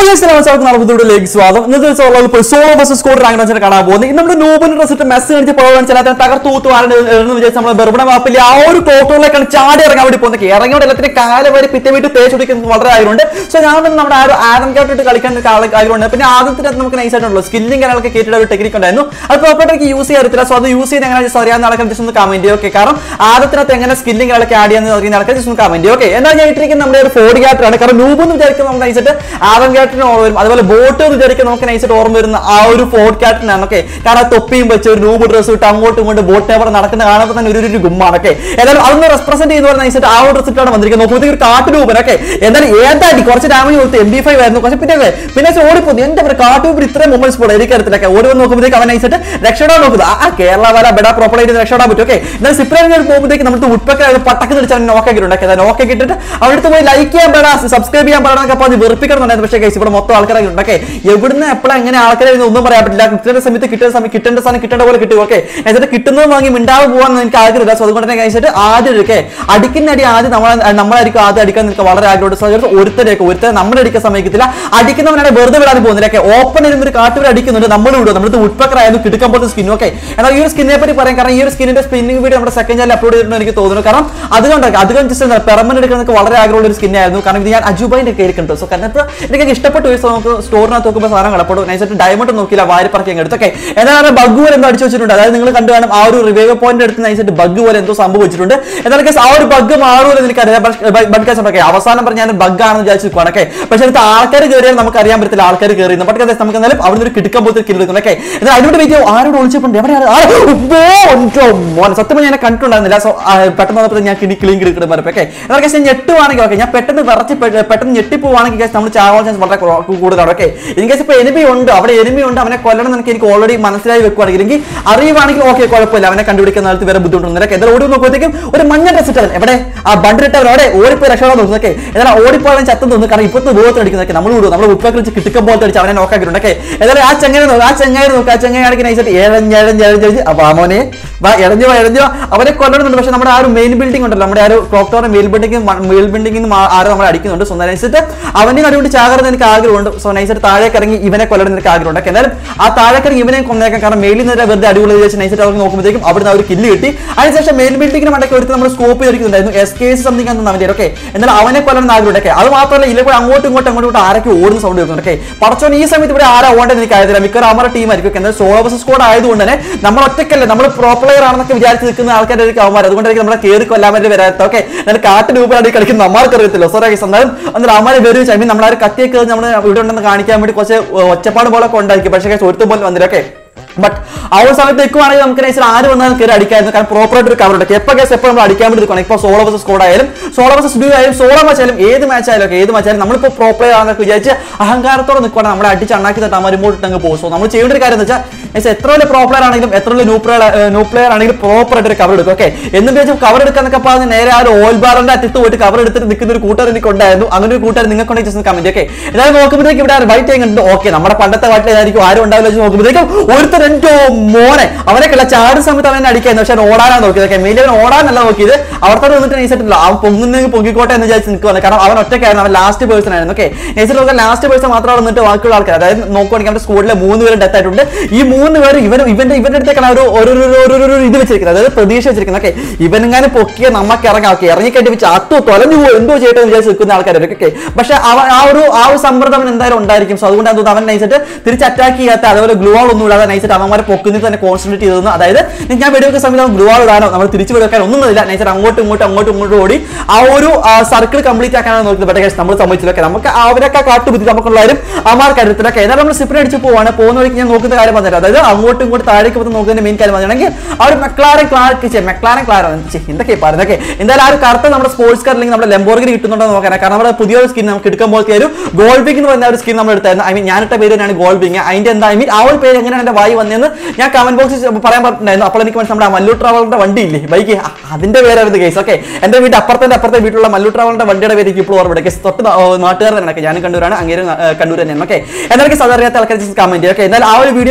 ലേക്ക് സ്വാഗതം ഇന്നത്തെ ദിവസം ഉള്ളത് ഇപ്പോൾ സോളോ ബസ് സ്കോർ റാങ്ക് വെച്ചിട്ട് കാണാൻ പോകുന്നത് ഇന്ന് നമ്മുടെ നോബിന് റിസൾട്ട് മെസ്സ് കാണിച്ച് പോകാൻ ചില തകർത്തു തൂത്തുവാണ് എന്ന് വിചാരിച്ച് നമ്മൾ ബെർബണ മാപ്പിൽ ആ ഒരു ടോട്ടോറിലേക്കാണ് ചാടി ഇറങ്ങാൻ വേണ്ടി പോകുന്നത് ഇറങ്ങിയോടെ എല്ലാത്തിനും കാലം വരെ പിറ്റേ വീട്ട് തേച്ച് പിടിക്കുന്നത് വളരെ ആയതുകൊണ്ട് സോ ഞാൻ തന്നെ നമ്മുടെ ആ ഒരു ആദം കേട്ടിട്ട് കളിക്കാൻ ആയതുകൊണ്ട് പിന്നെ ആദ്യത്തിന് നമുക്ക് നൈസ് ആയിട്ടുള്ളൂ സ്കില്ലിംഗ് കാര്യങ്ങളൊക്കെ കേട്ടിട്ട് ഒരു ടെക്നിക്ക് ഉണ്ടായിരുന്നു അത് പ്രോപ്പറായിട്ട് യൂസ് ചെയ്യാറില്ല സോ അത് യൂസ് ചെയ്യുന്ന എങ്ങനെ അറിയാവുന്ന ആൾക്കാർ ജസ്റ്റ് ഒന്ന് കമന്റ് ചെയ്യും ഓക്കെ കാരണം ആദ്യത്തിനകത്ത് എങ്ങനെ സ്കില്ലിംഗ് കാര്യങ്ങളൊക്കെ ആഡ് ചെയ്യാന്ന് അറിയുന്ന ആൾക്കാർ ജസ്റ്റ് ഒന്ന് കമന്റ് ചെയ്യും ഓക്കെ എന്നാൽ ഞാൻ ഇട്ടിരിക്കുന്ന നമ്മുടെ ഒരു ഫോർഡ് ക്യാരക്ടർ ആണ് കാരണം നൂബ് എന്ന് വിചാരിക്കുന്ന നമുക്ക് നൈസായിട്ട് ആദം ക്യാരക്ടറിന് ഓർമ്മ വരും അതുപോലെ ബോട്ട് എന്ന് വിചാരിക്കുന്ന നമുക്ക് നൈസായിട്ട് ഓർമ്മ വരുന്ന ആ ഒരു ഫോർഡ് ക്യാരക്ടറിനാണ് ഓക്കെ കാരണം ആ തൊപ്പിയും വെച്ച് ഒരു നൂബ് ഡ്രസ് ഇട്ട് അങ്ങോട്ടും ഇങ്ങോട്ടും ബോട്ട് പേപ്പർ നടക്കുന്ന കാണുമ്പോൾ തന്നെ ഒരു ഒരു ഗുമ്മാണ് ഓക്കെ എന്നാലും അതൊന്ന് റെപ്രസെന്റ് ചെയ്യുന്ന നൈസായിട്ട് ആ ഒരു ഡ്രസ് ഇട്ടാണ് വന്നിരിക്കുന്നത് നോക്കുമ്പോഴത്തേക്ക് ഒരു കാട്ടുരൂപൻ ഓക്കെ എന്നാലും ഏതാണ്ടി കുറച്ച് ഡാമേജ് കൊടുത്ത് എം ബി ഫൈവ് ആയിരുന്നു പക്ഷെ പിന്നെ പിന്നെ ഓടിപ്പോന്നു എന്റെ ഒരു കാട്ടുരൂപൻ ഇത്രയും മൊബൈൽസ് പോലെ എനിക്കറിയത്തില്ല ഓടി വന്ന് നോക്കുമ്പോഴത്തേക്ക് അവൻ നൈസായിട്ട് രക്ഷപ്പെടാൻ നോക്കുന്നത് ആ കേരള വല ബെഡ പ്രോപ്പർ ആയിട്ട് രക്ഷപ്പെടാൻ പറ്റും ഓക്കെ എന്നാൽ സിപ്രൈൻ പോകുമ്പോഴത്തേക്ക് നമുക്ക് ഉൾപ്പൊക്കെ പട്ടക്ക് തിരിച്ച് അവൻ നോക്കാക്കിയിട്ടുണ്ട് ഓക്കെ നോക്കി ഇട്ടിട്ട് അവിടുത്തെ പോയി ലൈക്ക് ചെയ്യാൻ പാടാ സബ്സ്ക്രൈബ് ചെയ്യാൻ പാടാന്നൊക്കെ പറഞ്ഞ് വെറുപ്പിക്കണമെന്നുണ്ടായിരുന്നു പക്ഷേ കേസ് ഇവിടെ മൊത്തം ആൾക്കാരെ ഉണ്ട് ഓക്കെ എവിടുന്ന് എപ്പോഴും എങ്ങനെ ആൾക്കാരെ ഇരുന്ന് ഒന്നും പറയാൻ പറ്റില്ല കിട്ടുന്ന സമയത്ത് കിട്ടുന്ന സമയം കിട്ടേണ്ട സാധനം കിട്ടേണ്ട പോലെ കിട്ടും ഓക്കെ എന്നിട്ട് കിട്ടുന്നത് വാങ്ങി മിണ്ടാവ് പോകാൻ എനിക്ക് ആഗ്രഹമില്ല സോ അതുകൊണ്ട് തന്നെ കഴിച്ചിട്ട് ആദ്യം എടുക്കേ അടിക്കുന്ന അടി ആദ്യം നമ്മൾ നമ്മളായിരിക്കും ആദ്യം അടിക്കാൻ നിൽക്കുക വളരെ ആഗ്രഹമുണ്ട് സോ അതുകൊണ്ട് ഒരുത്തരെയൊക്കെ ഒരുത്തരെ നമ്മൾ അടിക്കാൻ സമയത്തില്ല അടിക്കുന്നവനാണ് വെറുതെ വിടാൻ പോകുന്നില്ല ഓക്കെ ഓപ്പൺ ഇരുന്നൊരു കാട്ടുവരെ അടിക്കുന്നുണ്ട് നമ്മൾ വിടും നമ്മുടെ ഉൾപ്പക്കറായിരുന്നു കിടക്കാൻ പോലത്തെ സ്കിൻ ഓക്കെ എന്നാൽ ഈ ഒരു സ്കിന്നിനെ പറ്റി പറയാം കാരണം ഈ ഒരു സ്കിന്നിന്റെ സ്പിന്നിംഗ് വീഡിയോ നമ്മുടെ സെക്കൻഡ് ചാനൽ അപ്ലോഡ് ചെയ്തിട്ടുണ്ട് എനിക്ക് തോന്നുന്നു കാരണം അതുകൊണ്ടൊക്കെ അതുകൊണ്ട് ജസ്റ്റ് പെർമനന്റ് എടുക്കുന്നതൊക്കെ വളരെ ആഗ്രഹമുള്ള ഒരു സ്കിൻ ആയിരുന്നു കാരണം ഇത് ഞാൻ അജുബൈൻ്റെ ഒക്കെ എടുക്കുന്നുണ്ട് സോ കാരണം ഇപ്പോൾ എനിക്ക് ഇഷ്ടപ്പെട്ടു ഈ നമുക്ക് സ്റ്റോറിനകത്ത് നോക്കുമ്പോൾ സാധനം കളപ്പെടും നൈസായിട്ട് ഡയമണ്ട് നോക്കിയില്ല വാരിപ്പറക്കി അങ്ങ് എടുത്തു ഓക്കെ എന്നാൽ ബഗ് പോലെ എന്തോ അടിച്ചു വെച്ചിട്ടുണ്ട് അതായത് നിങ്ങൾ കണ്ടു കാണും ആ ഒരു റിവൈവ് പോയിന്റ് എടുത്ത് നൈസായിട്ട് ബഗ് പോലെ എന്തോ സംഭവിച്ചിട്ടുണ്ട് എന്നാൽ കേസ് ആ ഒരു ബഗ് മാറുമല്ലോ എനിക്കറിയാം ബഗ് കേസ് ഒക്കെ അവസാനം പറഞ്ഞ ഞാൻ ബഗ് ആണെന്ന് വിചാരിച്ചു നിൽക്കുകയാണ് ഓക്കെ പക്ഷേ അടുത്ത് ആൾക്കാർ കയറിയാൽ നമുക്ക് അറിയാൻ പറ്റത്തില്ല ആൾക്കാർ കയറിയിരുന്നു ബട്ട് കേസ് നമുക്ക് എന്നാലും അവിടെ ഒരു കിടക്കാൻ പോലത്തെ കില്ല് എടുക്കുന്നു ഓക്കെ എന്നാൽ അതിനോട് വീഡിയോ ആരോട് ഒളിച്ചിട്ടുണ്ട് എവിടെയാണ് ആ, ഉവ്വോ, ഒൻറ്റോ മോനെ സത്യം പറഞ്ഞാൽ ഞാൻ കണ്ടിട്ടുണ്ടായിരുന്നില്ല സോ പെട്ടെന്ന് വന്നപ്പോൾ ഞാൻ കിണി ക്ലീൻ കിടക്കണം വരപ്പോ ഓക്കെ എന്നാൽ കേസ് ഞാൻ ഞെട്ടുവാണെങ്കിൽ ഓക്കെ ഞാൻ പെട്ടെന്ന് വിറച്ച് പെ- പെട്ടെന്ന് ഞെട്ടിപ്പോവാണെങ്കിൽ കേസ് നമ്മൾ ചാവാൻ ചാൻസ് വളരെ കുറവ് കൂടുതലാണ് ഓക്കെ ഇൻ കേസ് ഇപ്പോൾ എനിമി ഉണ്ട് അവിടെ എനിമി ഉണ്ട് അവനെ കൊല്ലണം എന്ന് എനിക്ക് ഓൾറെഡി മനസ്സിലായി വെക്കുവാണെങ്കിൽ എനിക്ക് അറിയുവാണെങ്കിൽ ഓക്കെ കുഴപ്പമില്ല അവനെ കണ്ടുപിടിക്കുന്ന കാലത്ത് വേറെ ബുദ്ധിമുട്ടൊന്നും ഇല്ല എന്തായാലും ഓടി നോക്കുമ്പോഴത്തേക്കും ഒരു മഞ്ഞ ഡ്രസ് ഇട്ടവൻ എവിടെ ആ ബണ്ടിട്ടവൻ അവിടെ ഓടിപ്പോയി രക്ഷപ്പെടാൻ നോക്കുന്നു ഓക്കെ എന്നാൽ ഓടിപ്പോയാലും ചത്തം തോന്നുന്നു കാരണം ഇപ്പോഴത്തെ ദൂരത്തിൽ അടിക്കുന്നതൊക്കെ നമ്മൾ വിടും നമ്മൾ ഉപ്പൊക്കെ വെച്ച് കിട്ടുക്കം പോലത്തെ അടിച്ച് അവനെ നോക്കാക്കിയിട്ടുണ്ട് ഓക്കെ എന്നാലും ആ ചെങ്ങനെ നോക്കുക ആ ചെങ്ങായി നോക്കുക ആ ചെങ്ങായി ആണെങ്കിൽ നൈസായിട്ട് ഏഴഞ്ഞഴഞ്ഞഴഞ്ഞ് അപ്പൊ മോനെ വാ ഇഴഞ്ഞു വാ ഇഴഞ്ഞു വാ അവനെ കൊല്ലണമെന്നുണ്ട് പക്ഷെ നമ്മുടെ ആ ഒരു മെയിൻ ബിൽഡിംഗ് ഉണ്ടല്ലോ നമ്മുടെ ആ ഒരു clock tower main building main ബിൽഡിംഗിൽ നിന്ന് ആരും നമ്മളെ അടിക്കുന്നുണ്ട് സോ നൈസിട്ട് അവനെ അടികൊണ്ട് ചാകരുന്ന് എനിക്ക് ആഗ്രഹമുണ്ട് സോ നൈസായിട്ട് താഴേക്ക് ഇറങ്ങി ഇവനെ കൊല്ലണം എനിക്ക് ആഗ്രഹമുണ്ട് ഓക്കെ എന്നാലും ആ താഴേക്ക് ഇറങ്ങി ഇവനെ കൊന്നേക്കാം കാരണം മെയിലിൽ നിന്ന് വെറുതെ അടിപൊളി വെച്ച് നൈസായിട്ട് അവർക്ക് നോക്കുമ്പോഴത്തേക്കും അവിടുന്ന് ഒരു കില്ല് കിട്ടി അതിനുശേഷം മെയിൻ ബിൽഡിംഗിന് മണ്ടയ്ക്ക് ഒരുത്ത് നമ്മൾ സ്കോപ്പ് ചെയ്തിരിക്കുന്നുണ്ടായിരുന്നു എസ് കെ എസ് സംതിങ് എന്ന് അവൻ്റെ ഓക്കെ എന്നാൽ അവനെ കൊല്ലണം എന്ന് ആഗ്രഹമുണ്ട് ഓക്കെ അത് മാത്രമല്ല ഇതിലെ കൂടെ അങ്ങോട്ടും ഇങ്ങോട്ടും അങ്ങോട്ടും ഇങ്ങോട്ടും ആരൊക്കെ ഓടുന്ന സൗണ്ട് കേൾക്കുന്നുണ്ട് ഓക്കെ പടച്ചോൻ ഈ സമയത്ത് ഇവിടെ ആരാ ഓടേണ്ടത് എനിക്ക് ആയതില്ല മിക്കവാറും അവരുടെ ടീം ആയിരിക്കും എന്നാൽ സോളോ ബസ് സ്കോഡ് ആയതുകൊണ്ട് തന്നെ നമ്മൾ ഒറ്റയ്ക്കല്ലേ നമ്മൾ പ്രോ പ്ലെയർ ആണെന്നൊക്കെ വിചാരിച്ച് നിൽക്കുന്ന ആൾക്കാരായിരിക്കും അവന്മാർ അതുകൊണ്ടായിരിക്കും നമ്മളെ കയറി കൊല്ലാൻ വേണ്ടി വരാത്ത ഓക്കെ എന്നാൽ കാട്ടിന് രൂപയാണ് കളിക്കുന്ന നമ്മൾക്ക് അറിയത്തില്ല സോറി എന്നാലും എന്നാലും അവന്മാരെ വരും ഐ മീൻ നമ്മളാ കത്തിയൊക്കെ നമ്മൾ ഇവിടെ ഉണ്ടെന്ന് കാണിക്കാൻ വേണ്ടി കുറച്ച് ഒച്ചപ്പാട് പോലെ ഒക്കെ ഉണ്ടായിരിക്കും പക്ഷേ ഒരുത്തും പോലെ വന്നില്ല ഓക്കെ ബട്ട് ആ ഒരു സമയത്ത് നിൽക്കുവാണെങ്കിൽ നമുക്ക് നൈസിൽ ആര് വന്നാലും കയറി അടിക്കായിരുന്നു കാരണം പ്രോപ്പർ ആയിട്ട് ഒരു കവർ ഉണ്ട് എപ്പോൾ കേസ് എപ്പോൾ നമ്മൾ അടിക്കാൻ വേണ്ടി നിൽക്കണം ഇപ്പോൾ സോളോ ബസ് സ്കോഡ് ആയാലും സോളോ ബസ് ഡ്യൂ ആയാലും സോളോ മാച്ച് ആയാലും ഏത് മാച്ച് ആയാലും ഒക്കെ ഏത് മാച്ച് ആയാലും നമ്മളിപ്പോൾ pro player ആണെന്നൊക്കെ വിചാരിച്ച് അഹങ്കാരത്തോടെ നിൽക്കുകയാണ് നമ്മളെ അടിച്ച് അണ്ണാക്കി തട്ടാൻ വരുമ്പോട്ട് അങ്ങ് പോകും സോ നമ്മൾ ചെയ്യേണ്ട ഒരു കാര്യം എന്ന് വെച്ചാൽ എത്ര വലിയ പ്രോ പ്ലെയർ ആണെങ്കിലും എത്ര വലിയ ന്യൂ പ്ലെയർ ന്യൂ പ്ലെയർ ആണെങ്കിലും പ്രോപ്പർ ആയിട്ട് ഒരു കവർ എടുക്കും ഓക്കെ എന്ന് വിചാരിച്ച് കവർ എടുക്കാന്നൊക്കെ പറഞ്ഞ് നേരെ ആ ഒരു ഓയിൽ ബാറിന്റെ അറ്റത്ത് പോയിട്ട് കവർ എടുത്തിട്ട് നിൽക്കുന്ന ഒരു കൂട്ടുകാർ എനിക്ക് ഉണ്ടായിരുന്നു അങ്ങനെ ഒരു കൂട്ടുകാർ നിങ്ങൾക്ക് ഉണ്ടെങ്കിൽ ജസ്റ്റ് കമന്റ് ഓക്കെ എന്നാലും നോക്കുമ്പോഴത്തേക്ക് ഇവിടെ വൈറ്റ് ചെയ്യുന്നുണ്ട് ഓക്കെ നമ്മുടെ പണ്ടത്തെ വാട്ടിൽ ഏതായിരിക്കും ആരും ഉണ്ടാവില്ല വെച്ച് നോക്കുമ്പോഴത്തേക്കും ഒരുത്തർ എന്തോ മോനെ അവനെ കിള്ള ചാടുന്ന സമയത്ത് അവനെ അടിക്കായിരുന്നു പക്ഷെ അവൻ ഓടാനാണ് നോക്കിയത് ഓക്കെ മെയിൻ അവൻ ഓടാനല്ല നോക്കിയത് അവിടുത്തെ നിന്നിട്ട് നൈസായിട്ടില്ല അവൻ പൊങ്ങുന്നെങ്കിൽ പൊങ്ങിക്കോട്ടെ എന്ന് വിചാരിച്ച് നിൽക്കുവാണ് കാരണം അവൻ ഒറ്റയ്ക്കായിരുന്നു അവൻ ലാസ്റ്റ് പേഴ്സൺ ആയിരുന്നു ഓക്കെ നൈസിൽ നോക്കാൻ ലാസ്റ്റ് പേഴ്സൺ മാത്രം വന്നിട്ട് ബാക്കിയുള്ള ആൾക്കാർ അതായത് നോക്കുവാണെങ്കിൽ അവന്റെ സ്കൂളിലെ മൂന്ന് പേരും ഡെത്ത് ആയിട്ടുണ്ട് ഈ മൂന്ന് പേര് ഇവൻ ഇവന്റെ ഇവന്റെ അടുത്തേക്കാണ് ഒരു ഒരു ഒരു- ഒരു ഒരു- ഒരു ഇത് വെച്ചിരിക്കുന്നത് അതായത് പ്രതീക്ഷ വെച്ചിരിക്കുന്നത് ഓക്കെ ഇവനെങ്ങാനും പൊക്കിയ നമുക്ക് ഇറങ്ങാം ഓക്കെ ഇറങ്ങിക്കട്ടി വെച്ച് അത്തു തൊലഞ്ഞു പോകും എന്തോ ചെയ്യട്ടെ എന്ന് വിചാരിച്ച് നിൽക്കുന്ന ആൾക്കാരൊക്കെ ഓക്കെ പക്ഷെ അവൻ ആ ഒരു ആ ഒരു സമ്മർദ്ദം അവൻ എന്തായാലും ഉണ്ടായിരിക്കും സോ അതുകൊണ്ട് തോന്നുന്നു അവൻ നൈസായിട്ട് തിരിച്ച് അറ്റാക്ക് ചെയ്യാത്ത അതുപോലെ ഗ്ലൂ ആൾ ഒന്നും ഇടാതെ നൈസായിട്ട് അവന്മാരെ പൊക്കുന്നതിൽ തന്നെ കോൺസെൻട്രേറ്റ് ചെയ്തത് അതായത് ഞാൻ വെടിവെക്കുന്ന സമയത്ത് ഗ്ലൂ ആൾ ഇടാനോ നമ്മൾ തിരിച്ച് വെടിവെക്കാൻ ഒന്നും ഇല്ല നൈസായിട്ട് അങ്ങോട്ടും ഇങ്ങോട്ടും അങ്ങോട്ടും ഇങ്ങോട്ടും ഓടി ആ ഒരു സർക്കിൾ കംപ്ലീറ്റ് ആക്കാനാണ് നോക്കുന്നത് പക്ഷേ guys, നമ്മൾ സംബന്ധിച്ചില്ല നമുക്ക് അവരൊക്കെ കാട്ടുബുദ്ധി നമുക്കുള്ളവരും അമാർക്ക് അടുത്തിലൊക്കെ ഏതായാലും നമ്മൾ സിപ്പിനെ അടിച്ച് പോവാണ് പോകുന്ന വഴിക്ക് ഞാൻ നോക്കുന്ന കാര്യം പറഞ്ഞത് അതായത് അങ്ങോട്ടും ഇങ്ങോട്ടും താഴേക്ക് പോകുന്ന നോക്കുന്നതിന്റെ മെയിൻ കാര്യം പറഞ്ഞിട്ടുണ്ടെങ്കിൽ ആ ഒരു മെക്ലാരൻ ക്ലാർക്ക് മെക്ലാരൻ ക്ലാരോ എന്തൊക്കെ പറയുന്നതൊക്കെ എന്തായാലും ആ ഒരു കറുത്ത നമ്മുടെ സ്പോർട്സ് കാർ അല്ലെങ്കിൽ നമ്മുടെ ലെമ്പോർഗിന് കിട്ടുന്നുണ്ടോ എന്ന് നോക്കാൻ കാരണം നമ്മുടെ പുതിയൊരു സ്കിൻ നമുക്ക് എടുക്കുമ്പോഴത്തെ ഒരു ഗോൾബിംഗ് എന്ന് പറഞ്ഞ ഒരു സ്കിൻ നമ്മൾ എടുത്തായിരുന്നു ഐ മീൻ ഞാനിട്ട പേര് തന്നെയാണ് ഗോൾബിംഗ് അതിന്റെ എന്താ ഐ മീൻ ആ ഒരു പേര് എങ്ങനെയാണ് എന്റെ വായി വന്നതെന്ന് ഞാൻ കമന്റ് ബോക്സിൽ പറയാൻ പറഞ്ഞിട്ടുണ്ടായിരുന്നു അപ്പോൾ എനിക്ക് മനസ്സിലായി നമ്മുടെ ആ മല്ലു ട്രാവലിന്റെ വണ്ടി ഇല്ലേ ബൈക്ക് അതിന്റെ പേരായിരുന്നു കേസ് ഓക്കെ എന്റെ വീട് അപ്പുറത്തെ അപ്പുറത്തെ വീട്ടിലുള്ള മല്ലു ട്രാവലിന്റെ വണ്ടിയുടെ പേര് എനിക്ക് ഇപ്പോൾ ഓർമ്മ കേസ് തൊട്ട് നാട്ടുകാർ തന്നെ ഞാൻ കണ്ണൂരാണ് അങ്ങനെ കണ്ണൂർ തന്നെയാണ് ഓക്കെ എന്നാലും സാധാരണ ആൾക്കാർ കമന്റ് ഓക്കെ എന്നാൽ ആ ഒരു വീഡിയോ കാണാത്ത ആൾക്കാർ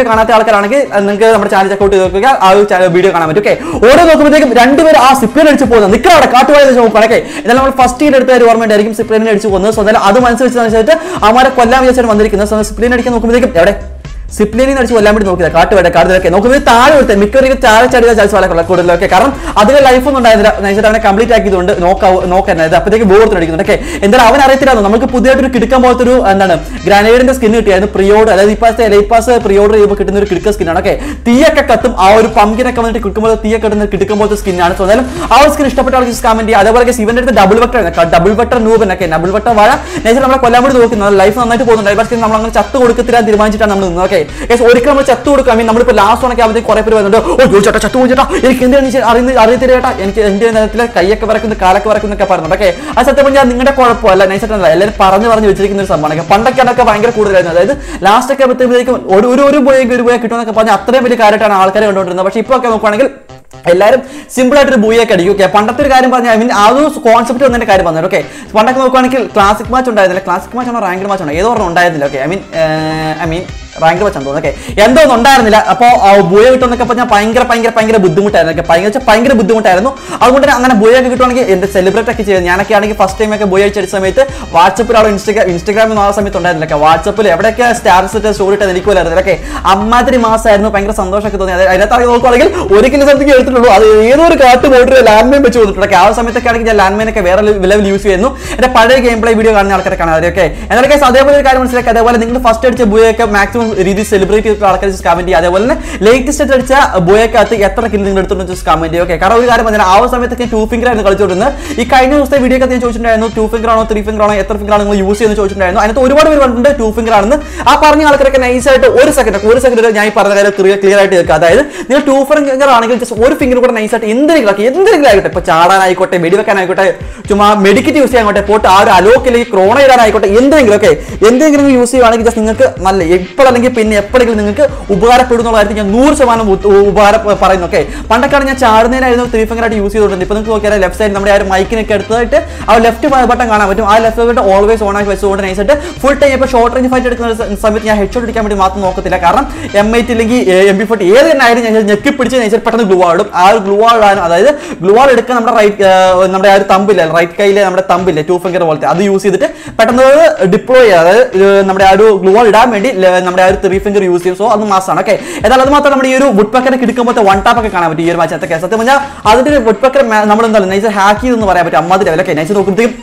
ആൾക്കാരാണെങ്കിൽ അത് നിങ്ങൾക്ക് നമ്മുടെ ചാനൽ ചെക്കൗട്ട് ചെയ്ത് നോക്കുക ആ ഒരു വീഡിയോ കാണാൻ പറ്റും ഓക്കെ ഓരോ നോക്കുമ്പോഴത്തേക്കും രണ്ടുപേർ ആ സിപ്ലിൻ അടിച്ച് പോകുന്നത് നിൽക്കുക അവിടെ കാട്ടുവാഴ നോക്കുകയാണെങ്കിൽ എന്നാലും നമ്മൾ ഫസ്റ്റ് ഇയർ എടുത്ത ഒരു ഓർമ്മയുണ്ടായിരിക്കും സിപ്ലിനെ അടിച്ച് പോകുന്നത് സോ എന്തായാലും അത് മനസ്സിൽ വെച്ചിട്ട് അമാരെ കൊല്ലാൻ വിചാരിച്ചാണ് വന്നിരിക്കുന്നത് സോ സിപ്ലിൻ അടിക്കാൻ നോക്കുമ്പോഴത്തേക്കും എവിടെ സിപ്ലിനെ അടിച്ച് കൊല്ലാൻ വേണ്ടി നോക്കിയത് കാട്ടുവേട കാട്ടുതൊക്കെ നോക്കുന്നത് താഴെ കൊടുത്തത് മിക്കവരും താഴെ ചടിയ ചാൻസ് വളരെ കൂടുതലൊക്കെ കാരണം അതിൽ ലൈഫ് ഒന്നും ഉണ്ടായിരുന്നില്ല നൈസായിട്ട് അവനെ കംപ്ലീറ്റ് ആക്കിയതുകൊണ്ട് നോക്കാ നോക്കാനായത് അപ്പോഴത്തേക്ക് ബോർഡ് അടിക്കുന്നുണ്ട് ഓക്കെ എന്തായാലും അവൻ അറിയത്തില്ലായിരുന്നു നമുക്ക് പുതിയതായിട്ട് ഒരു കിടക്കാൻ പോലത്തെ ഒരു എന്താണ് ഗ്രാനേഡിന്റെ സ്കിൻ കിട്ടിയായിരുന്നു പ്രിയോഡ് അതായത് ഇപ്പാസ് ലൈപ്പാസ് പ്രിയോഡ് ചെയ്യുമ്പോൾ കിട്ടുന്ന ഒരു കിടക്ക സ്കിന്നാണ് ഓക്കെ തീയൊക്കെ കത്തും ആ ഒരു പമ്പിനൊക്കെ വന്നിട്ട് കിടക്കുമ്പോൾ തീയൊക്കെ കിട്ടുന്ന കിടക്കും പോലത്തെ സ്കിന്നാണ് സോ എന്തായാലും ആ ഒരു സ്കിൻ ഇഷ്ടപ്പെട്ട ആൾക്ക് കമന്റ് ചെയ്യുക അതേപോലെ ഇവന്റെ അടുത്ത് ഡബിൾ വെക്ടർ ഡബിൾ വെക്ടർ നൂബൻ ഒക്കെ ഡബിൾ വെക്ടർ വാഴ നൈസായിട്ട് നമ്മളെ കൊല്ലാൻ വേണ്ടി നോക്കുന്നത് ലൈഫ് നന്നായിട്ട് പോകുന്നുണ്ട് പക്ഷേ നമ്മൾ അങ്ങനെ ചത്ത് കൊടുക്കത്തില്ല തീരുമാനിച്ചിട്ടാണ് നമ്മൾ നിന്നത് ഓക്കെ ഒരിക്കലും നമ്മൾ ചത്ത് കൊടുക്കും ഐ മീൻ നമ്മളിപ്പോൾ ലാസ്റ്റ് ഉണക്കി ആകുമ്പോഴത്തേക്ക് കുറെ പേര് വരുന്നുണ്ട് ഓ ജോ ചേട്ടാ ചത്ത് പോയി ചേട്ടാ എനിക്ക് എന്തെന്ന് അറിയുന്ന അറിയത്തില്ല ചേട്ടാ എനിക്ക് എന്റെ നേരത്തിൽ കൈയൊക്കെ വരക്കുന്നു കാലൊക്കെ വരക്കുന്നൊക്കെ പറയുന്നുണ്ട് ഓക്കെ ആ സത്യം പറഞ്ഞാൽ നിങ്ങളുടെ കുഴപ്പമല്ല നൈസായിട്ടല്ല എല്ലാവരും പറഞ്ഞു പറഞ്ഞ് വെച്ചിരിക്കുന്ന ഒരു സംഭവമാണ് പണ്ടൊക്കെ അതൊക്കെ ഭയങ്കര കൂടുതലായിരുന്നു അതായത് ലാസ്റ്റ് ഒക്കെ ആകുമ്പോഴത്തേക്കും ഒരു ഒരു ഒരു പോയെങ്കിൽ ഒരു പോയ കിട്ടുമെന്നൊക്കെ പറഞ്ഞാൽ അത്രയും വലിയ കാര്യമായിട്ടാണ് ആൾക്കാരെ കണ്ടുകൊണ്ടിരുന്നത് പക്ഷേ ഇപ്പോൾ ഒക്കെ നോക്കുവാണെങ്കിൽ എല്ലാവരും സിമ്പിൾ ആയിട്ട് ഒരു ബൂയൊക്കെ അടിക്കും ഓക്കെ പണ്ടത്തെ ഒരു കാര്യം പറഞ്ഞാൽ ഐ മീൻ ആ ഒരു കോൺസെപ്റ്റ് വന്നതിന്റെ കാര്യം പറഞ്ഞു ഓക്കെ പണ്ടൊക്കെ നോക്കുവാണെങ്കിൽ ക്ലാസിക് മാച്ച് ഉണ്ടായിരുന്നില്ല ക്ലാസിക് മാച്ച് ആണോ റാങ്ക് മാച്ച് ആണോ ഏതോ ഒരെണ്ണം ഉണ്ടായിരുന്നില്ല okay I mean I mean rank വെച്ചാൽ തോന്നുന്നു ഓക്കെ എന്തോ ഒന്നും ഉണ്ടായിരുന്നില്ല അപ്പോൾ ബുയ കിട്ടുമെന്നൊക്കെ പറഞ്ഞാൽ ഭയങ്കര ഭയങ്കര ഭയങ്കര ബുദ്ധിമുട്ടായിരുന്നു ഒക്കെ ഭയങ്കര വെച്ചാൽ ഭയങ്കര ബുദ്ധിമുട്ടായിരുന്നു അതുകൊണ്ട് തന്നെ അങ്ങനെ ബുയൊക്കെ കിട്ടുവാണെങ്കിൽ എന്ത് സെലിബ്രേറ്റ് ഒക്കെ ചെയ്ത് ഞാനൊക്കെ ആണെങ്കിൽ ഫസ്റ്റ് ടൈം ഒക്കെ ബുയ അടിച്ച സമയത്ത് വാട്സപ്പിലാണോ ഇൻസ്റ്റാഗ്രാം ഇൻസ്റ്റാഗ്രാമിൽ ആ സമയത്ത് ഉണ്ടായിരുന്നില്ല ഒക്കെ വാട്സപ്പിൽ എവിടെയൊക്കെ സ്റ്റാറ്റസ് ഇട്ട് സ്റ്റോറി ഇട്ട് എനിക്കുമല്ലായിരുന്നു ഒക്കെ അമ്മാതിരി മാസമായിരുന്നു ഭയങ്കര സന്തോഷമൊക്കെ തോന്നി അത് അതിനകത്ത് നോക്കുവാണെങ്കിൽ ഒരു കിലോ സംതിങ് എടുത്തിട്ടുള്ളൂ അത് ഏതോ ഒരു കാട്ട് പോയിട്ട് ലാൻഡ് മൈൻ വെച്ച് കൊടുത്തിട്ടുണ്ട് ആ സമയത്തൊക്കെ ആണെങ്കിൽ ഞാൻ ലാൻഡ് മൈൻ ഒക്കെ വേറെ ലെവൽ യൂസ് ചെയ്യുന്നു എന്റെ പഴയ ഗെയിം പ്ലേ വീഡിയോ കാണുന്ന ആൾക്കാരെ കാണാം ഓക്കെ എന്നാൽ കേസ് അതേപോലെ ഒരു കാര്യം മനസ്സിലാക്കി അതേപോലെ നിങ്ങൾ ഫസ്റ്റ് അടിച്ച ബുയൊക്കെ മാക്സിമം രീതിയിൽ സെലിബ്രേറ്റ് ചെയ്തിട്ടുള്ള ആൾക്കാർ കമന്റ് ചെയ്യുക അതേപോലെ തന്നെ ലേറ്റസ്റ്റ് ആയിട്ട് അടിച്ച ബുയക്കകത്ത് എത്ര കില്ല് നിങ്ങൾ എടുത്തിട്ടുണ്ട് കമന്റ് ചെയ്യുക ഓക്കെ കാരണം ഒരു കാര്യം പറഞ്ഞാൽ ആ ഒരു സമയത്തൊക്കെ ടൂ ഫിംഗർ ആയിരുന്നു കളിച്ചുകൊണ്ടിരുന്നത് ഈ കഴിഞ്ഞ ദിവസത്തെ വീഡിയോ ഒക്കെ ഞാൻ ചോദിച്ചിട്ടുണ്ടായിരുന്നു ടൂ ഫിംഗർ ആണോ ത്രീ ഫിംഗർ ആണോ എത്ര ഫിംഗർ ആണോ നിങ്ങൾ യൂസ് ചെയ്യുന്നത് ചോദിച്ചിട്ടുണ്ടായിരുന്നു അതിനകത്ത് ഒരുപാട് പേര് പറഞ്ഞിട്ടുണ്ട് ടൂ ഫിംഗർ ആണെന്ന് ആ പറഞ്ഞ ആൾക്കാരൊക്കെ നൈസ് ആയിട്ട് ഒരു സെക്കൻഡ് ഒരു സെക്കൻഡ് ഞാൻ ഈ പറഞ്ഞ കാര്യം ക്ലിയർ ആയിട്ട് കേൾക്കുക അതായത് നിങ്ങൾ ടൂ ഫിംഗർ ആണെങ്കിൽ just ഒരു ഫിംഗർ കൂടെ നൈസ് ആയിട്ട് എന്തെങ്കിലും ആക്കി എന്തെങ്കിലും ആയിക്കോട്ടെ ഇപ്പൊ ചാടാനായിക്കോട്ടെ വെടിവെക്കാനായിക്കോട്ടെ ചുമ്മാ മെഡിക്കറ്റ് യൂസ് ചെയ്യാൻ പോട്ട് ആ ഒരു അലോക്കിലേക്ക് ക്രോണ ഇടാനായിക്കോട്ടെ എന്തെങ്കിലും ഒക്കെ എന്തെങ്കിലും യൂസ് ചെയ്യുവാണെങ്കിൽ ജസ്റ്റ് നിങ്ങൾക്ക് നല്ല എപ്പോഴല്ലെങ്കിൽ പിന്നെ എപ്പോഴെങ്കിലും നിങ്ങൾക്ക് ഉപകാരപ്പെടും എന്നുള്ള കാര്യത്തിൽ ഞാൻ നൂറ് ശതമാനം ഉ- ഉ- ഉപകാരം പറയുന്നു ഓക്കെ പണ്ടൊക്കെയാണ് ഞാൻ ചാടുന്നതിനായിരുന്നു ത്രീ ഫിംഗർ ആയിട്ട് യൂസ് ചെയ്തുകൊണ്ട് ഇപ്പൊ നിങ്ങൾക്ക് നോക്കിയാൽ ലെഫ്റ്റ് സൈഡ് നമ്മുടെ ആ ഒരു മൈക്കിനൊക്കെ എടുത്തായിട്ട് ആ ലെഫ്റ്റ് ബട്ടൺ കാണാൻ പറ്റും ആ ലെഫ്റ്റ് ബട്ടൺ ഓൾവേസ് ഓൺ ആക്കി വെച്ചുകൊണ്ട് നൈസായിട്ട് ഫുൾ ടൈം ഇപ്പോൾ ഷോർട്ട് റേഞ്ച് ഫൈറ്റ് എടുക്കുന്ന സ- സമയത്ത് ഞാൻ ഹെഡ് ഷോട്ട് അടിക്കാൻ വേണ്ടി മാത്രം നോക്കത്തില്ല കാരണം എം ഐ ടി അല്ലെങ്കിൽ എം ബി ഫോർട്ടി ഏത് തന്നെ ആയാലും ഞാൻ ഞെക്കി പിടിച്ച് നൈസായിട്ട് പെട്ടെന്ന് ഗ്ലൂ ആടും ആ ഒരു ഗ്ലൂ ആടാനും അതായത് ഗ്ലൂ ആൾ എടുക്കാൻ നമ്മുടെ റൈറ്റ് നമ്മുടെ ആ ഒരു തമ്പില്ല റൈറ്റ് കയ്യിലെ നമ്മുടെ തമ്പില്ലേ ടൂ ഫിംഗർ പോലത്തെ അത് യൂസ് ചെയ്തിട്ട് പെട്ടെന്ന് ഡിപ്ലോയ് ചെയ്യുക അതായത് ഇത് നമ്മുടെ ആ ഒരു ഗ്ലൂ ആൾ ഇടാൻ വേണ്ടി ല- നമ്മുടെ ആ ഒരു ത്രീ ഫിംഗർ യൂസ് ചെയ്യും സോ അത് മാസമാണ് ഓക്കെ എന്നാൽ അത് മാത്രം നമ്മുടെ ഈ ഒരു വുഡ് പക്കറെ കിടക്കുമ്പോഴത്തെ വൺ ടാപ്പ് ഒക്കെ കാണാൻ പറ്റും ഈ ഒരു മാച്ചത്തൊക്കെ സത്യം പറഞ്ഞാൽ അതിന്റെ വുഡ് പക്കർ നമ്മൾ എന്താ നൈസ് ഹാക്ക് ചെയ്തെന്ന് പറയാൻ പറ്റും അമ്മാതിരി ലെവൽ ഓക്കെ നൈസ് നോക്കുമ്പോഴത്തേക്കും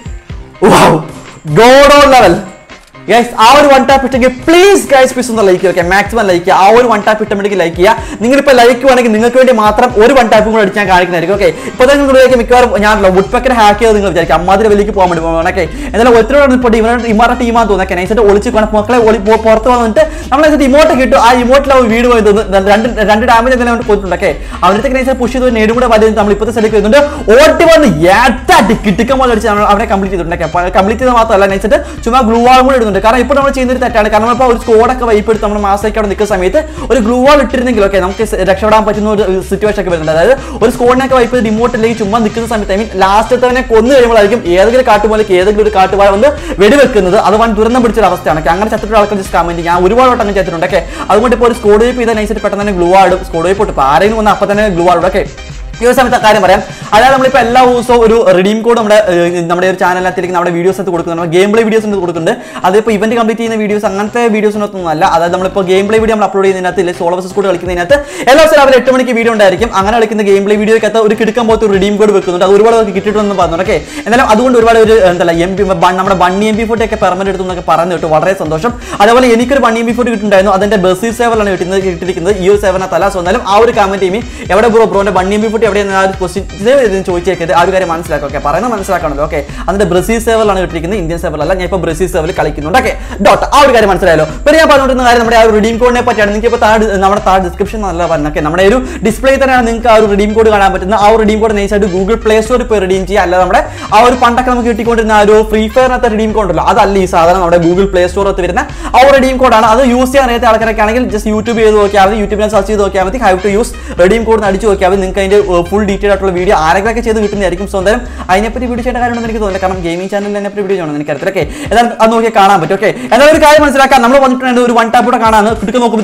ഗോഡ് ഓൺ ലെവൽ ഗൈസ് ആ ഒരു വൺ ടാപ്പ് ഇട്ടെങ്കിൽ പ്ലീസ് ഗൈസ് പ്ലീസ് ഒന്ന് ലൈക്ക് ഓക്കെ മാക്സിമം ലൈക്ക് ചെയ്യുക ആ ഒരു വൺ ടാപ്പ് ഇട്ടുമ്പോഴേക്ക് ലൈക്ക് ചെയ്യുക നിങ്ങളിപ്പോൾ ലൈക്ക് വേണമെങ്കിൽ നിങ്ങൾക്ക് വേണ്ടി മാത്രം ഒരു വൺ ടാപ്പും കൂടെ അടിച്ച് ഞാൻ കാണിക്കുന്നതായിരിക്കും ഓക്കെ ഇപ്പോൾ തന്നെ നിങ്ങൾ മിക്കവാറും ഞാൻ വുഡ് പക്കർ ഹാക്ക് ചെയ്ത് നിങ്ങൾ വിചാരിക്കും അമ്മാതിരി വലിക്ക് പോകാൻ വേണ്ടി പോകണം ഓക്കെ എന്നാലും ഒത്തിരി ഇപ്പോൾ ഇവരുടെ ഇമാരുടെ ടീമാന്ന് തോന്നുന്നത് നൈസായിട്ട് ഒളിച്ച് കാണാൻ മക്കളെ ഒളി പോ- പുറത്ത് വന്നിട്ട് നമ്മൾ നൈസായിട്ട് ഇമോട്ട് കിട്ടും ആ ഇമോട്ടിൽ അവർ വീട് പോയി തോന്നുന്നു രണ്ട് രണ്ട് ഡാമേജ് എന്തെങ്കിലും കൊണ്ട് പോയിട്ടുണ്ട് ഓക്കെ അവരുടെ നൈസായിട്ട് പുഷ് ചെയ്ത് നേടും കൂടെ വലിയ നമ്മൾ ഇപ്പോഴത്തെ സെലക്ട് ചെയ്യുന്നുണ്ട് ഓട്ടി വന്ന് ഏറ്റാട്ടി കിട്ടിക്കാൻ പോലെ അടിച്ച് നമ്മൾ അവനെ കംപ്ലീറ്റ് ചെയ്തിട്ടുണ്ട് കംപ്ലീറ്റ് ചെയ്ത് മാത്രമല്ല നൈസായിട്ട് ചുമ്മാ ഗ്ലൂ വാൾ കൂടെ ഇടുന്നുണ്ട് കാരണം ഇപ്പോൾ നമ്മൾ ചെയ്യുന്ന ഒരു തെറ്റാണ് കാരണം ഇപ്പോൾ ഒരു സ്കോഡൊക്കെ വൈപ്പ് എടുത്ത് നമ്മൾ മാസമൊക്കെ അവിടെ നിൽക്കുന്ന സമയത്ത് ഒരു ഗ്ലൂ വാൾ ഇട്ടിരുന്നെങ്കിൽ ഓക്കെ നമുക്ക് സ- രക്ഷപ്പെടാൻ പറ്റുന്ന ഒരു സിറ്റുവേഷൻ ഒക്കെ വരുന്നുണ്ട് അതായത് ഒരു സ്കോഡിനൊക്കെ വൈപ്പ് ചെയ്ത് റിമോട്ട് അല്ലെങ്കിൽ ചുമ്മാ നിൽക്കുന്ന സമയത്ത് ഐ മീൻ ലാസ്റ്റത്തവനെ കൊന്നു കഴിയുമ്പോഴായിരിക്കും ഏതെങ്കിലും കാട്ടുപോലേക്ക് ഏതെങ്കിലും ഒരു കാട്ടുവാഴ വന്ന് വെടിവെക്കുന്നത് അത് വൻ ദുരന്തം പിടിച്ചൊരു അവസ്ഥയാണ് Okay, അങ്ങനെ ചത്തിട്ടുള്ള ആൾക്കാർ ജസ്റ്റ് കമന്റ് ഞാൻ ഒരുപാട് വട്ടം അങ്ങനെ ചെയ്തിട്ടുണ്ട് ഓക്കെ അതുകൊണ്ട് ഇപ്പോൾ ഒരു സ്കോഡ് വൈപ്പ് ചെയ്താൽ നൈസായിട്ട് പെട്ടെന്ന് തന്നെ ഗ്ലൂ ആടും സ്കോഡ് വൈപ്പ് ഇട്ട് ആരെങ്കിലും വന്ന് അപ്പം തന്നെ ഗ്ലൂ ആടും ഓക്കെ ഈ ഒരു സമയത്ത് കാര്യം പറയാം അതായത് നമ്മളിപ്പോൾ എല്ലാ ദിവസവും ഒരു റിഡീം കോഡ് നമ്മുടെ ഏഹ്, നമ്മുടെ ഒരു ചാനലിനകത്തേക്ക് നമ്മുടെ വീഡിയോസ് എടുത്ത് കൊടുക്കുന്നുണ്ട് ഗെയിം പ്ലേ വീഡിയോസ് കൊടുക്കുന്നുണ്ട് അതിപ്പോൾ ഇവന്റ് കംപ്ലീറ്റ് ചെയ്യുന്ന വീഡിയോസ് അങ്ങനത്തെ വീഡിയോസിനൊന്നും അല്ല അതായത് നമ്മളിപ്പോൾ ഗെയിം പ്ലേ വീഡിയോ നമ്മൾ അപ്ലോഡ് ചെയ്യുന്നതിനകത്ത് ഇല്ല സോളോ വസസ് കോഡ് കളിക്കുന്നതിനകത്ത് എല്ലാ ദിവസവും രാവിലെ എട്ട് മണിക്ക് വീഡിയോ ഉണ്ടായിരിക്കും അങ്ങനെ കളിക്കുന്ന ഗെയിം പ്ലേ വീഡിയോക്കകത്ത് ഒരു കിടക്കാൻ പോലത്തെ ഒരു റിഡീം കോഡ് വെക്കുന്നുണ്ട് അത് ഒരുപാട് പേർക്ക് കിട്ടിയിട്ടുണ്ടെന്ന് പറഞ്ഞു ഓക്കെ എന്നാലും അതുകൊണ്ട് ഒരുപാട് ഒരു എന്താ എം പി നമ്മുടെ ബണ്ണി എം പി ഫോട്ടോ ഒക്കെ പെർമനന്റ് എടുത്തു എന്നൊക്കെ പറഞ്ഞു കേട്ടു വളരെ സന്തോഷം അതേപോലെ എനിക്കൊരു ബണ്ണി എം പി ഫോട്ടോ കിട്ടുന്നുണ്ടായിരുന്നു അതിന്റെ ബസ് സേവലാണ് കിട്ടുന്നത് കിട്ടിയിരിക്കുന്നത് ഈ ഒരു സേവനത്തല്ല സോ എന്നാലും ആ ഒരു കമന്റ് ചെയ്യുമ്പോൾ എവിടെ ബ്രോ ബ്രോന്റെ ബണ്ണി എം പി ഫോട്ടോ എവിടെ ആ ഒരു ക്വസ്റ്റ്യൻ ചോദിച്ചേക്കത് ആ ഒരു കാര്യം മനസ്സിലാക്കുക ഓക്കെ പറയുന്നത് മനസ്സിലാക്കണല്ലോ ഓക്കെ അതിന്റെ ബ്രസീൽ സേവറിലാണ് കിട്ടിയിരിക്കുന്നത് ഇന്ത്യൻ സേവറിലല്ല ഞാൻ ഇപ്പോൾ ബ്രസീൽ സേവറിൽ കളിക്കുന്നുണ്ട് ഓക്കെ ഡോട്ട് ആ ഒരു കാര്യം മനസ്സിലായല്ലോ പിന്നെ ഞാൻ പറഞ്ഞുകൊണ്ടിരുന്ന കാര്യം നമ്മുടെ ആ ഒരു റിഡീം കോഡിനെ പറ്റിയാണ് നിങ്ങൾക്ക് ഇപ്പോൾ താഴെ നമ്മുടെ താഴെ ഡിസ്ക്രിപ്ഷൻ നല്ല പറഞ്ഞൊക്കെ നമ്മുടെ ഒരു ഡിസ്പ്ലേ തന്നെയാണ് നിങ്ങൾക്ക് ആ ഒരു റിഡീം കോഡ് കാണാൻ പറ്റുന്നത് ആ ഒരു റിഡീം കോഡ് നൈസായിട്ട് ഗൂഗിൾ പ്ലേ സ്റ്റോറിൽ പോയി റിഡീം ചെയ്യുക അല്ലാതെ നമ്മുടെ ആ ഒരു പണ്ടൊക്കെ നമുക്ക് കിട്ടിക്കൊണ്ടിരുന്ന ആ ഒരു ഫ്രീ ഫയറിനകത്ത് റിഡീം കോഡ് ഉണ്ടല്ലോ അതല്ല ഈ സാധനം നമ്മുടെ ഗൂഗിൾ പ്ലേ സ്റ്റോറിനകത്ത് വരുന്ന ആ ഒരു റിഡീം കോഡാണ് അത് യൂസ് ചെയ്യാൻ അറിയാത്ത ആൾക്കാരൊക്കെ ആണെങ്കിൽ ജസ്റ്റ് യൂട്യൂബ് ചെയ്ത് നോക്കിയാൽ മതി യൂട്യൂബിൽ സെർച്ച് ചെയ്ത് നോക്കിയാൽ മതി how to use redeem code അടിച്ച് നോക്കിയാൽ മതി നിങ്ങൾക്ക് അതിന്റെ ഫുൾ ഡീറ്റെയിൽ ആയിട്ടുള്ള വീഡിയോ ആരെങ്കിലൊക്കെ ചെയ്ത് കിട്ടുന്നതായിരിക്കും സോ എന്തായാലും അതിനെപ്പറ്റി വീഡിയോ ചെയ്യേണ്ട കാര്യമുണ്ടെന്ന് എനിക്ക് തോന്നുന്നില്ല കാരണം ഗെയിമിംഗ് ചാനലിൽ അതിനെപ്പറ്റി വീഡിയോ ചെയ്യണം എനിക്ക് അറിയത്തില്ല ഓക്കെ ഏതായാലും അത് നോക്കി കാണാൻ പറ്റും ഓക്കെ എന്നാൽ ഒരു കാര്യം മനസ്സിലാക്കാൻ നമ്മൾ വന്നിട്ടുണ്ട് ഒരു വൺ ടാപ്പ് കൂടെ കാണാൻ കിട്ടുക നോക്കുമ്പോഴത്തേക്കും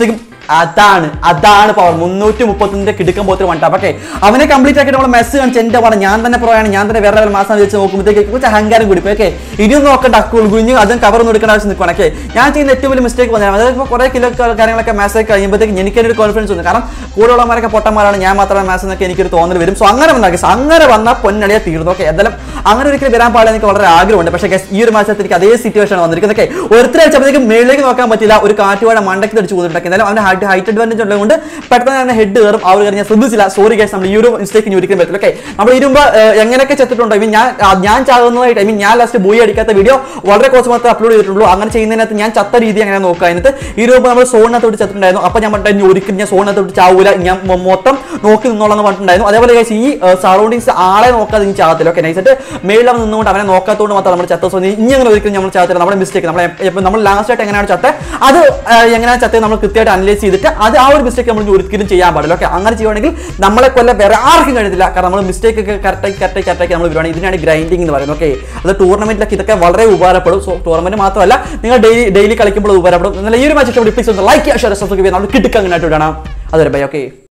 അതാണ് അതാണ് പവർ മുന്നൂറ്റി മുപ്പത്തിന്റെ കിടുക്കം പോത്തിന് വൺ ടാപ്പ് ഓക്കെ അവനെ കംപ്ലീറ്റ് ആക്കിയിട്ട് നമ്മൾ മെസ്സ് കാണിച്ച് എന്റെ പടം ഞാൻ തന്നെ പ്രോയാണ് ഞാൻ തന്നെ വേറെ ലെവൽ മാസം വെച്ച് നോക്കുമ്പോഴത്തേക്ക് കുറച്ച് അഹങ്കാരം കൂടി ഓക്കെ ഇനിയും നോക്കണ്ട അക്കുൾ കുഞ്ഞു അതും കവർ ഒന്നും എടുക്കേണ്ട ആവശ്യം നിൽക്കണം ഓക്കെ ഞാൻ ചെയ്യുന്ന ഏറ്റവും വലിയ മിസ്റ്റേക്ക് പറഞ്ഞാൽ അതായത് ഇപ്പോൾ കുറേ കിലോ കാര്യങ്ങളൊക്കെ മാസൊക്കെ കഴിയുമ്പോഴത്തേക്ക് എനിക്ക് ഒരു കോൺഫിഡൻസ് വന്നു കാരണം കൂടെയുള്ളവരൊക്കെ പൊട്ടന്മാരാണ് ഞാൻ മാത്രമേ മാസം എന്നൊക്കെ എനിക്കൊരു തോന്നൽ വരും സോ അങ്ങനെ വന്നാൽ guys, അങ്ങനെ വന്നാൽ പൊന്നടിയെ തീർന്നു ഓക്കെ എന്തായാലും അങ്ങനെ ഒരിക്കലും വരാൻ പാടില്ല എനിക്ക് വളരെ ആഗ്രഹമുണ്ട് പക്ഷേ guys, ഈ ഒരു മാസത്തിൽ എനിക്ക് അതേ സിറ്റുവേഷൻ വന്നിരിക്കുന്നത് ഓക്കെ ഒരുത്തരെ അടിച്ചപ്പോഴത്തേക്കും മേളിലേക്ക് നോക്കാൻ പറ്റില്ല ഒരു കാറ്റുവാടെ മണ്ടയ്ക്ക് തടിച്ചു കൊടുത്തിട്ടൊക്കെ എന്തായാലും അവന് ഹൈറ്റ് ഹൈറ്റ് അഡ്വാൻറ്റേജ് ഉള്ളതുകൊണ്ട് പെട്ടെന്ന് തന്നെ ഹെഡ് കയറും ആ ഒരു കാര്യം ഞാൻ ശ്രദ്ധിച്ചില്ല സോറി ഗൈസ് നമ്മൾ ഈ ഒരു മിസ്റ്റേക്ക് ഇനി ഒരിക്കലും പറ്റില്ല ഓക്കെ നമ്മൾ ഇരുമ്പ് എങ്ങനെയൊക്കെ ചെത്തിട്ടുണ്ടോ ഐ മീൻ ഞാൻ ആ, ഞാൻ ചാകുന്നതായിട്ട് ഐ മീൻ ഞാൻ ലാസ്റ്റ് ബോയി അടിക്കാത്ത വീഡിയോ വളരെ കുറച്ച് മാത്രമേ അപ്ലോഡ് ചെയ്തിട്ടുള്ളൂ അങ്ങനെ ചെയ്യുന്നതിനകത്ത് ഞാൻ ചത്ത രീതി അങ്ങനെ നോക്കുക അതിനകത്ത് ഈ രൂപ നമ്മൾ സോണിനകത്തോട്ട് ചത്തിട്ടുണ്ടായിരുന്നു അപ്പോൾ ഞാൻ പറഞ്ഞിട്ടുണ്ടായിരുന്നു ഒരിക്കലും ഞാൻ സോണിനകത്തോട്ട് ചാവൂല ഞാൻ മൊ- മൊത്തം നോക്കി നിന്നോളാന്ന് പറഞ്ഞിട്ടുണ്ടായിരുന്നു അതേപോലെ guys, ഈ സറൗണ്ടിങ്സ് ആളെ നോക്കാതെ ഇനി ചാകത്തില്ല ഓക്കെ നൈസായിട്ട് മേളിൽ അവൻ നിന്നുകൊണ്ട് അവനെ നോക്കാത്തതുകൊണ്ട് മാത്രം നമ്മൾ ചത്ത സോ ഇനി അങ്ങനെ ഒരിക്കലും നമ്മൾ ചാകത്തില്ല നമ്മുടെ മിസ്റ്റേക്ക് നമ്മൾ എപ്പോൾ നമ്മൾ ലാസ്റ്റ് ആയിട്ട് എങ്ങനെയാണ് ചത്ത അത് ആ, എങ്ങനെയാണ് ചത്തത് നമ്മൾ കൃത്യമായിട്ട് അനലൈസ് ചെയ്തിട്ട് അത് ആ ഒരു മിസ്റ്റേക്ക് നമ്മൾ ഇനി ഒരിക്കലും ചെയ്യാൻ പാടില്ല ഓക്കെ അങ്ങനെ ചെയ്യുവാണെങ്കിൽ നമ്മളെ കൊല്ല വേറെ ആർക്കും കഴിയത്തില്ല കാരണം നമ്മൾ മിസ്റ്റേക്ക് ഒക്കെ കറക്റ്റായി കറക്റ്റായി കറക്റ്റായി നമ്മൾ വരുവാണെങ്കിൽ ഇതിനാണ് ഗ്രൈൻഡിങ് എന്ന് പറയുന്നത് ഓക്കെ അത് ടൂർണമെന്റിലൊക്കെ ഇതൊക്കെ വളരെ ഉപകാരപ്പെടും സോ ടൂർണമെന്റ് മാത്രമല്ല നിങ്ങൾ ഡെയിലി ഡെയിലി കളിക്കുമ്പോൾ ഉപകാരപ്പെടും എന്നാൽ ഈ ഒരു മാച്ച് ഇഷ്ടപ്പെടും പ്ലീസ് ഒന്ന് ലൈക്ക് ഷെയർ സബ്സ്ക്രൈബ് ചെയ്യാൻ നമ്മൾ കിട്ടുക അങ്ങനെ ആയിട്ട് വിടണം അതൊരു ബൈ ഓക്കെ